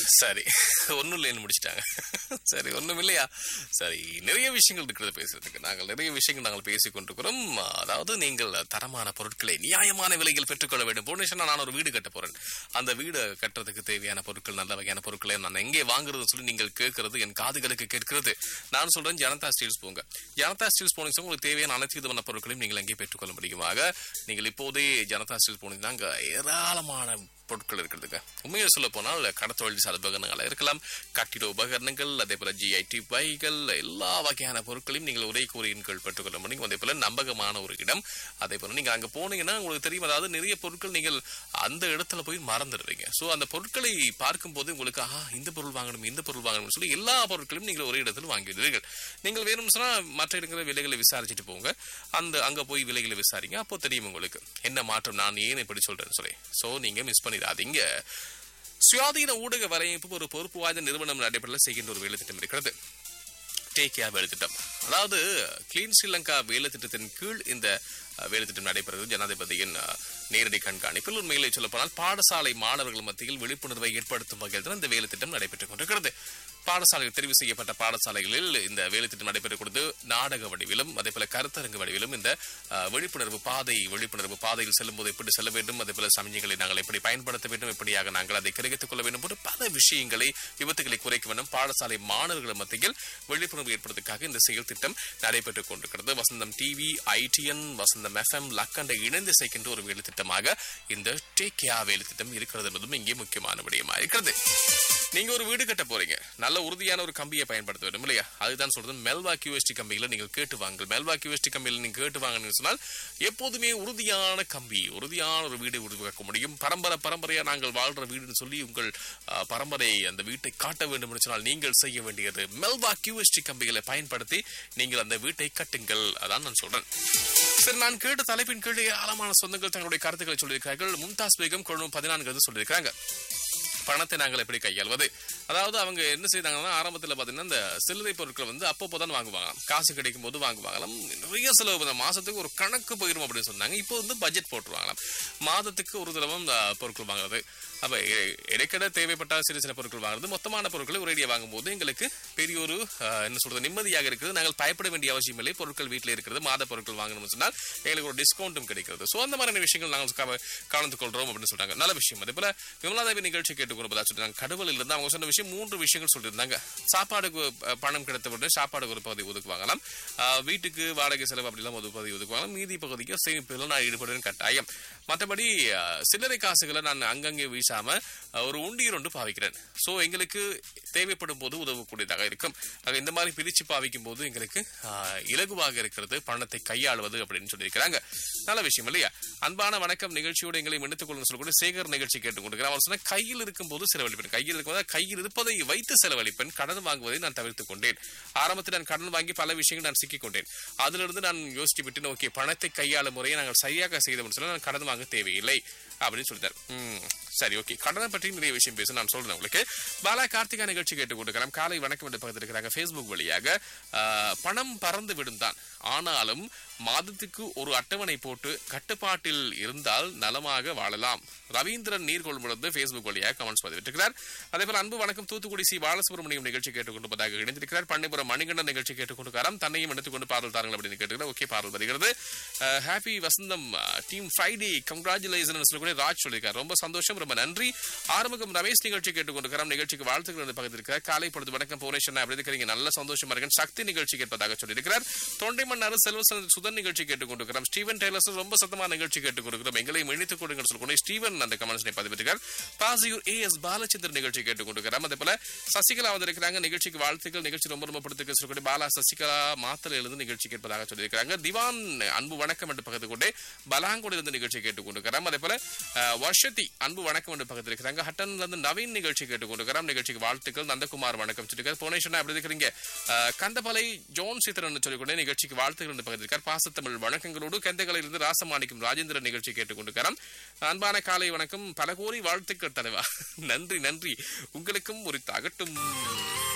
சரி ஒன்றும் இல்லைன்னு முடிச்சிட்டாங்க சரி ஒன்றும் இல்லையா சரி நிறைய விஷயங்கள் இருக்கிறது பேசுறதுக்கு நாங்கள் நிறைய விஷயங்கள் நாங்கள் பேசிக் கொண்டிருக்கிறோம் அதாவது நீங்கள் தரமான பொருட்களை நியாயமான விலையில் பெற்றுக்கொள்ள வேண்டும் போனேஷனா நான் ஒரு வீடு கட்ட போறேன் அந்த வீடு கட்டுறதுக்கு தேவையான பொருட்கள் நல்ல வகையான பொருட்களை நான் எங்கே வாங்குறது சொல்லி நீங்கள் கேட்கறது என் காதுகளுக்கு கேட்கிறது நான் சொல்றேன் ஜனதா ஸ்டீல்ஸ் போங்க ஜனதா ஸ்டீல்ஸ் போனீங்கன்னா உங்களுக்கு தேவையான அனைத்து விதமான பொருட்களையும் நீங்கள் அங்கே பெற்றுக்கொள்ள முடியுமாக நீங்கள் இப்போதே ஜனதா ஸ்டீல்ஸ் போனீங்கன்னா அங்க ஏராளமான பொருட்கள் இருக்கிறதுங்க உண்மையை சொல்ல போனால் கடத்தொழில் சார் உபகரணங்கள் இருக்கலாம் கட்டிட உபகரணங்கள் அதே போல ஜிஐடி பைகள் எல்லா வகையான பொருட்களையும் நீங்கள் ஒரே கூறியின் கீழ் பெற்றுக்கொள்ள முடியும் அதே போல நம்பகமான ஒரு இடம் அதே போல நீங்க அங்க போனீங்கன்னா உங்களுக்கு தெரியும் அதாவது நிறைய பொருட்கள் நீங்கள் அந்த இடத்துல போய் மறந்துடுவீங்க சோ அந்த பொருட்களை பார்க்கும்போது உங்களுக்கு ஆஹா இந்த பொருள் வாங்கணும் இந்த பொருள் வாங்கணும்னு சொல்லி எல்லா பொருட்களையும் நீங்கள் ஒரே இடத்தில் வாங்கிவிடுவீர்கள் நீங்கள் வேணும்னு சொன்னா மற்ற இடங்களில் விலைகளை விசாரிச்சுட்டு போங்க அந்த அங்க போய் விலைகளை விசாரிங்க அப்போ தெரியும் உங்களுக்கு என்ன மாற்றம் நான் ஏன் இப்படி சொல்றேன்னு சொல்லி சோ நீங்க மிஸ் பண்ணிடாதீங்க சுயாதீன ஊடக வரையமைப்பு ஒரு பொறுப்பு வாய்ந்த நிறுவனம் நடைபெறல செய்கின்ற ஒரு வேலை திட்டம் இருக்கிறது டேக் கேர் வேலை திட்டம் அதாவது கிளீன் ஸ்ரீலங்கா வேலை திட்டத்தின் கீழ் இந்த அஹ், வேலை திட்டம் நடைபெறுகிறது ஜனாதிபதியின் அஹ், நேரடி கண்காணிப்பில் உண்மையிலே சொல்லப்போனால் பாடசாலை மாணவர்கள் மத்தியில் விழிப்புணர்வை ஏற்படுத்தும் வகையில் தான் இந்த வேலை திட்டம் நடைபெற்றுக் கொண்டிருக்கிறது பாடசாலைகள் தெரிவு செய்யப்பட்ட பாடசாலைகளில் இந்த வேலை திட்டம் நடைபெறக்கூடியது நாடக வடிவிலும் அதே போல கருத்தரங்கு வடிவிலும் இந்த அஹ், விழிப்புணர்வு பாதை விழிப்புணர்வு பாதையில் செல்லும்போது எப்படி செல்ல வேண்டும் அதே போல சமயங்களை நாங்கள் எப்படி பயன்படுத்த வேண்டும் எப்படியாக நாங்கள் அதை கிரகித்துக் கொள்ள வேண்டும் போன்ற பல விஷயங்களை விபத்துகளை குறைக்க வேண்டும் பாடசாலை மாணவர்கள் மத்தியில் விழிப்புணர்வு ஏற்படுவதற்காக இந்த செயல் திட்டம் நடைபெற்றுக் கொண்டிருக்கிறது Vasantham TV ITN Vasantham FM லக்கண்டை இணைந்து செய்கின்ற ஒரு வேலை திட்டமாக இந்த டேக் கேர் வேலை திட்டம் இருக்கிறது என்பதும் இங்கே முக்கியமான விடயமா இருக்கிறது நீங்க ஒரு வீடு கட்ட போறீங்க நல்ல உறுதியான ஒரு கம்பியை பயன்படுத்த வேண்டும் இல்லையா அதுதான் சொல்றது மெல்வா கியூஎஸ்டி கம்பிகளை நீங்கள் கேட்டு வாங்க மெல்வா கியூஎஸ்டி கம்பியில் நீங்க கேட்டு வாங்கன்னு சொன்னால் எப்போதுமே உறுதியான கம்பி உறுதியான ஒரு வீடை உருவாக்க முடியும் பரம்பரை பரம்பரையா நாங்கள் வாழ்ற வீடுன்னு சொல்லி உங்கள் அஹ், பரம்பரை அந்த வீட்டை காட்ட வேண்டும் என்று சொன்னால் நீங்கள் செய்ய வேண்டியது மெல்வா கியூஎஸ்டி கம்பிகளை பயன்படுத்தி நீங்கள் அந்த வீட்டை கட்டுங்கள் அதான் நான் சொல்றேன் சரி நான் கேட்ட தலைப்பின் கீழே ஆழமான சொந்தங்கள் தங்களுடைய கருத்துக்களை சொல்லியிருக்கிறார்கள் மும்தாஸ் பேகம் கொள்ளும் பதினான்கு சொல்லியிருக்காங்க பணத்தை நாங்கள் எப்படி கையாள்வது அதாவது அவங்க என்ன செய்தாங்கன்னா ஆரம்பத்தில் பார்த்தீங்கன்னா இந்த சில்லறை பொருட்களை வந்து அப்பப்போ தான் வாங்குவாங்க காசு கிடைக்கும் போது வாங்குவாங்களாம் நிறைய செலவு பண்ண மாசத்துக்கு ஒரு கணக்கு போயிடும் அப்படின்னு சொன்னாங்க இப்போ வந்து பட்ஜெட் போட்டுருவாங்களாம் மாதத்துக்கு ஒரு தடவை இந்த பொருட்கள் வாங்குறது அப்ப இ- இடைக்கிட தேவைப்பட்ட சிறு சில பொருட்கள் வாங்குறது மொத்தமான பொருட்களை ஒரேடியாக வாங்கும்போது எங்களுக்கு பெரிய ஒரு அஹ், என்ன சொல்றது நிம்மதியாக இருக்குது நாங்கள் பயப்பட வேண்டிய அவசியம் இல்லை பொருட்கள் வீட்டில் இருக்கிறது மாத பொருட்கள் வாங்கணும்னு சொன்னால் எங்களுக்கு ஒரு டிஸ்கவுண்ட்டும் கிடைக்கிறது ஸோ அந்த மாதிரியான விஷயங்கள் நாங்கள் கவ- கலந்து கொள்றோம் அப்படின்னு சொல்றாங்க நல்ல விஷயம் அதே போல விமலாதேவி நிகழ்ச்சி கேட்டுக்கொள்வதா சொல்றாங்க கடவுளில் இருந்து அவங்க சொன்ன விஷயம் மூன்று விஷயங்கள் சொல்லியிருந்தாங்க சாப்பாடுக்கு அஹ், பணம் கிடைத்த உடனே சாப்பாடுக்கு ஒரு பகுதி ஒதுக்குவாங்களாம் அஹ், வீட்டுக்கு வாடகை செலவு அப்படிலாம் ஒரு பகுதி ஒதுக்குவாங்க மீதி பகுதிக்கு சேமிப்பில் நான் ஈடுபடுவேன் கட்டாயம் மற்றபடி அஹ், சில்லறை காசுகளை நான் அங்கங்கே வீசாம அஹ், ஒரு உண்டியல் ஒன்று பாவிக்கிறேன் ஸோ எங்களுக்கு தேவைப்படும் போது உதவக்கூடியதாக இருக்கும் ஆக இந்த மாதிரி பிரிச்சு பாவிக்கும் போது எங்களுக்கு அஹ், இலகுவாக இருக்கிறது பணத்தை கையாளுவது அப்படின்னு சொல்லியிருக்கிறாங்க நல்ல விஷயம் இல்லையா அன்பான வணக்கம் நிகழ்ச்சியோடு எங்களை மன்னித்துக் கொள்ளுங்க சொல்லக்கூடிய சேகர் நிகழ்ச்சி கேட்டுக் கொண்டிருக்கிறேன் அவர் சொன்ன கையில் இருக்கும் போது செலவழிப்பேன் கையில் இருக்கும்போது கையில் இருப்பதை வைத்து செலவழிப்பேன் கடன் வாங்குவதை நான் தவிர்த்துக் கொண்டேன் ஆரம்பத்தில் நான் கடன் வாங்கி பல விஷயங்கள் நான் சிக்கிக் கொண்டேன் அதிலிருந்து நான் யோசிச்சு விட்டு ஓகே பணத்தை கையாளும் முறையை நாங்கள் சரியாக செய்தோம்னு சொன்னா நான் கடன் வாங்க தேவையில்லை அப்படின்னு சொல்லிட்டார் ம், சரி ஓகே கடனை பற்றி நிறைய விஷயம் பேச நான் சொல்றேன் உங்களுக்கு பாலா கார்த்திகா நிகழ்ச்சி கேட்டுக் கொண்டிருக்கிறோம் காலை வணக்கம் என்று பக்கத்தில் இருக்கிறாங்க ஃபேஸ்புக் வழியாக ஆ, பணம் பறந்து விடும் தான் ஆனாலும் மாதத்துக்கு ஒரு அட்டவணை போட்டு கட்டுப்பாட்டில் இருந்தால் நலமாக வாழலாம் ரவீந்திரன் நீர்கொள்முடந்து ஃபேஸ்புக் வழியாக கமெண்ட்ஸ் பதிவிட்டிருக்கிறார் அதே போல அன்பு வணக்கம் தூத்துக்குடி சி பாலசுப்ரமணியம் நிகழ்ச்சி கேட்டுக்கொண்டிருப்பதாக இணைந்திருக்கிறார் பண்ணைபுரம் மணிகண்டன் நிகழ்ச்சி கேட்டுக்கொண்டிருக்காராம் தன்னையும் எடுத்துக்கொண்டு பாடல் தாருங்கள் அப்படின்னு கேட்டுக்கிறார் ஓகே பாடல் வருகிறது happy Vasantham team Friday congratulation சொல்லக்கூடிய ராஜ் சொல்லியிருக்கார் ரொம்ப சந்தோஷம் ரொம்ப நன்றி ஆரம்பம் ரமேஷ் நிகழ்ச்சி கேட்டுக்கொண்டிருக்கிறார் நிகழ்ச்சிக்கு வாழ்த்துக்கள் என்று பக்கத்தில் இருக்கிறார் காலை பொழுது வணக்கம் புவனேஸ்வரன் அப்படி இருக்கிறீங்க நல்ல சந்தோஷமா இருக்கேன் சக்தி நிகழ்ச்சி கேட்பதாக சொல்லியிருக்கிறார் தொண்டைமன் அரு செல்வசன் சுதன் நிகழ்ச்சி கேட்டுக்கொண்டிருக்கிறோம் ஸ்டீவன் டெய்லர்ஸ் ரொம்ப சத்தமான நிகழ்ச்சி கேட்டுக்கொண்டிருக்கிறோம் எங்களை இணைத்துக் கொடுங்க சொல்லக்கூடிய ஸ்டீவன் அந்த கமெண்ட்ஸை பதிவிட்டிருக்கார் பாசியூர் ஏ எஸ் பாலச்சந்திரன் நிகழ்ச்சி கேட்டுக்கொண்டிருக்கிறோம் அதே போல சசிகலா வந்திருக்கிறாங்க நிகழ்ச்சிக்கு வாழ்த்துக்கள் நிகழ்ச்சி ரொம்ப ரொம்ப பிடித்திருக்கு சொல்லக்கூடிய பாலா சசிகலா மாத்திரை இருந்து நிகழ்ச்சி கேட்பதாக சொல்லியிருக்கிறாங்க திவான் அன்பு வணக்கம் என்று பக்கத்து கொண்டு பலாங்கோடு இருந்து நிகழ்ச்சி கேட்டுக்கொண்டிருக்கிறோம் அதே போல அஹ், வர்ஷதி அன்பு வணக்கம் என்று பக்கத்தில் இருக்கிறாங்க ஹட்டன்ல இருந்து நவீன் நிகழ்ச்சி கேட்டுக்கொண்டிருக்கிறோம் நிகழ்ச்சிக்கு வாழ்த்துக்கள் நந்தகுமார் வணக்கம் சொல்லியிருக்காரு புவனேஸ்வரன் அப்படி இருக்கிறீங்க அஹ், கந்தபலை ஜோன் சித்திரன் சொல்லிக்கொண்டே நிகழ்ச்சிக்கு வாழ்த்துக்கள் என்று பக்கத்தில் இருக்கார் பாசத்தமிழ் வணக்கங்களோடு கெந்தகலையிலிருந்து ராசமாணிக்கம் ராஜேந்திரன் நிகழ்ச்சி கேட்டுக்கொண்டிருக்கிறோம் அன்பான காலை வணக்கம் பல கோரி வாழ்த்துக்கள் தலைவா நன்றி நன்றி உங்களுக்கும் ஒரு தகட்டும்